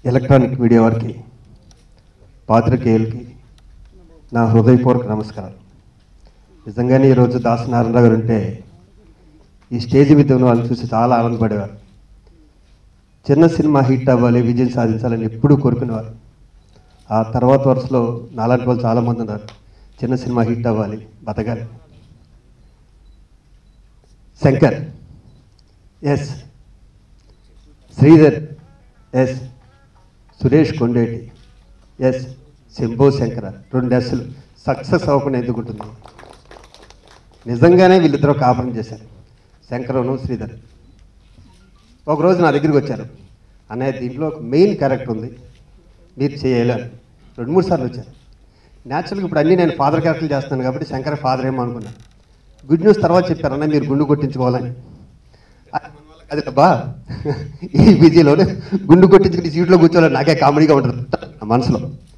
Electronic media వారికి పాత్రికేయులకి నా హృదయపూర్వక నమస్కారం నిజంగానే ఈరోజు దాసనారాయణ గారు ఉంటే ఈ స్టేజ్ మీద ఉన్న వాళ్ళని చూసి చాలా ఆనందపడేవారు చిన్న సినిమా హిట్ అవ్వాలి విజయం సాధించాలని ఎప్పుడూ కోరుకునేవారు ఆ తర్వాత వరుసలో నాలాంటి వాళ్ళు చాలామంది ఉన్నారు చిన్న సినిమా హిట్ అవ్వాలి బతకాలి Shankar S Sridhar S Suresh Kondeti S Shambho Shankara రెండు ఎస్లు సక్సెస్ అవ్వకుండా ఎందుకు ఉంటుంది నిజంగానే వీళ్ళిద్దరూ కాపురం చేశారు శంకరను శ్రీధర్ ఒకరోజు నా దగ్గరికి వచ్చారు అన్నయ్య దీంట్లో ఒక మెయిన్ క్యారెక్టర్ ఉంది మీరు చేయాలి అని రెండు మూడు సార్లు వచ్చారు న్యాచురల్గా ఇప్పుడు అన్నీ నేను ఫాదర్ క్యారెక్టర్లు చేస్తున్నాను కాబట్టి శంకర ఫాదర్ ఏమో అనుకున్నాను గుడ్ న్యూస్ తర్వాత చెప్పారు అన్న మీరు గుండు కొట్టించుకోవాలని అది బా ఈ బిజీలోనే గుండు కొట్టించుకుని సీట్లో కూర్చోవాలని నాకే కామెడీగా ఉంటుంది నా మనసులో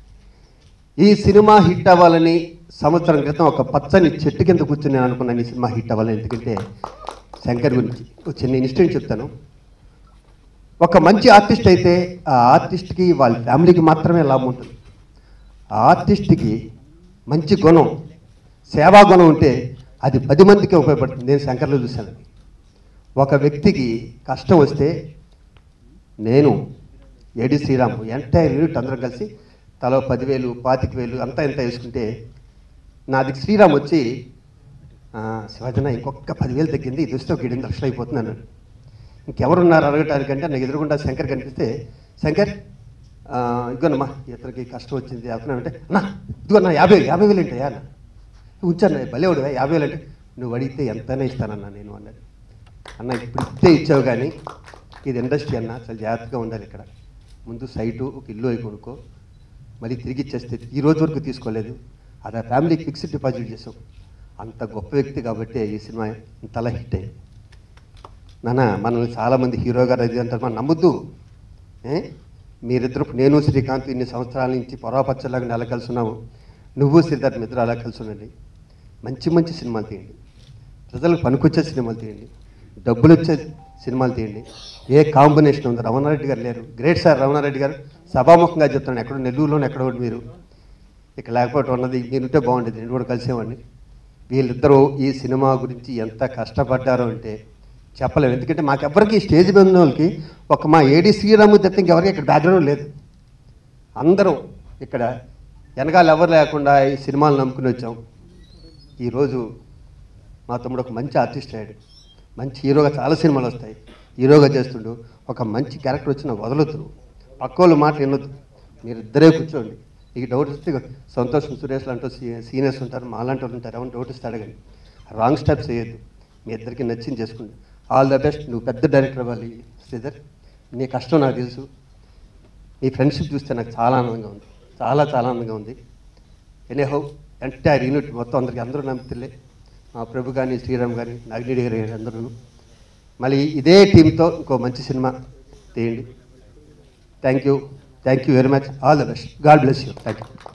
ఈ సినిమా హిట్ అవ్వాలని సంవత్సరం క్రితం ఒక పచ్చని చెట్టు కింద కూర్చొని నేను అనుకున్నాను ఈ సినిమా హిట్ అవ్వాలని ఎందుకంటే శంకర్ గురించి ఒక చిన్న ఇన్సిడెంట్ చెప్తాను ఒక మంచి ఆర్టిస్ట్ అయితే ఆ ఆర్టిస్ట్కి వాళ్ళ ఫ్యామిలీకి మాత్రమే లాభం ఉంటుంది ఆ ఆర్టిస్ట్కి మంచి గుణం సేవా గుణం ఉంటే అది పది మందికి ఉపయోగపడుతుంది నేను శంకర్లో చూశాను ఒక వ్యక్తికి కష్టం వస్తే నేను ఏడి శ్రీరామ్ ఎంటైర్ యూనిట్ అందరం కలిసి తలో పదివేలు పాతిక వేలు అంతా ఎంత వేసుకుంటే నాది శ్రీరామ్ వచ్చి "ఆ, శివాజన ఇంకొక పదివేలు తగ్గింది ఇది వస్తే ఒక ఎనిమిది లక్షలు అయిపోతుంది అన్నాడు ఇంకెవరున్నారు అడగటానికంటే నాకు ఎదురుగుండా శంకర్ కనిపిస్తే శంకర్ ఆ, ఇదిగోనమ్మా ఇతనికి కష్టం వచ్చింది అవుతున్నాను అంటే అన్నా ఇదిగోన్నా యాభై యాభై వేలు ఏంటయ్యా అన్న ఉంచాను భలేవాడు యాభై వేలు అంటే నువ్వు అడిగితే ఎంతనే ఇస్తానన్నా నేను అన్నాడు అన్న ఇప్పుడు ఇస్తే ఇచ్చావు కానీ ఇది ఇండస్ట్రీ అన్న చాలా జాగ్రత్తగా ఉండాలి ఇక్కడ ముందు సైటు ఒక ఇల్లు అయి కొనుక్కో మళ్ళీ తిరిగి ఇచ్చేస్తే ఈ రోజు వరకు తీసుకోలేదు అది ఆ ఫ్యామిలీకి ఫిక్స్డ్ డిపాజిట్ చేసాం అంత గొప్ప వ్యక్తి కాబట్టి ఈ సినిమా ఇంతలా హిట్ అయింది నాన్న మనల్ని చాలామంది హీరో గారు అది అంటారు మనం నమ్మొద్దు ఏ? మీరిద్దరు నేను శ్రీకాంత్ ఇన్ని సంవత్సరాల నుంచి పొరపచ్చలాగా నెల కలిసి ఉన్నాము నువ్వు శ్రీధర్ మిత్రులు అలా కలిసి ఉండండి మంచి మంచి సినిమాలు తీయండి ప్రజలకు పనికొచ్చే సినిమాలు తీయండి డబ్బులు వచ్చే సినిమాలు తీయండి ఏ కాంబినేషన్ ఉంది రమణారెడ్డి గారు లేరు గ్రేట్ సార్ రమణారెడ్డి గారు సభాముఖంగా చెప్తాను ఎక్కడో నెల్లూరులోనే ఎక్కడో ఒకటి మీరు ఇక్కడ లేకపోవటం ఉన్నది మీరుంటే బాగుండేది నేను కూడా కలిసేవాడిని వీళ్ళిద్దరూ ఈ సినిమా గురించి ఎంత కష్టపడ్డారో అంటే చెప్పలేము ఎందుకంటే మాకెవ్వరికి స్టేజ్ మీద ఉన్న వాళ్ళకి ఒక మా ఏడి శ్రీరాము తప్ప ఇంకెవరికి ఇక్కడ బ్యాక్గ్రౌండ్ లేదు అందరం ఇక్కడ వెనకాల ఎవరు లేకుండా ఈ సినిమాలు నమ్ముకుని వచ్చాం ఈరోజు మా తమ్ముడు ఒక మంచి ఆర్టిస్ట్ అయ్యాడు మంచి హీరోగా చాలా సినిమాలు వస్తాయి హీరోగా చేస్తుండు ఒక మంచి క్యారెక్టర్ వచ్చిన వదలొద్దు పక్క వాళ్ళు మాట వినొద్దు మీరు ఇద్దరే కూర్చోండి నీకు డౌట్ వస్తే సంతోషం సురేష్ లాంటి సీనియర్స్ ఉంటారు మా లాంటి వాళ్ళు ఉంటారు ఏమన్నా డౌట్ ఇస్తే అడగండి రాంగ్ స్టెప్స్ వేయద్దు మీ ఇద్దరికి నచ్చింది చేసుకోండి ఆల్ ద బెస్ట్ నువ్వు పెద్ద డైరెక్టర్ అవ్వాలి శ్రీధర్ నీ కష్టం నాకు తెలుసు నీ ఫ్రెండ్షిప్ చూస్తే నాకు చాలా ఆనందంగా ఉంది చాలా చాలా ఆనందంగా ఉంది ఎనీ హౌ ఎంటైర్ యూనిట్ మొత్తం అందరికి అందరూ నమ్ముతులే మా ప్రభు కానీ శ్రీరామ్ కానీ నాగిరెడ్డి గారు కానీ అందరూ మళ్ళీ ఇదే టీంతో ఇంకో మంచి సినిమా తీయండి thank you thank you very much all the best God bless you thank you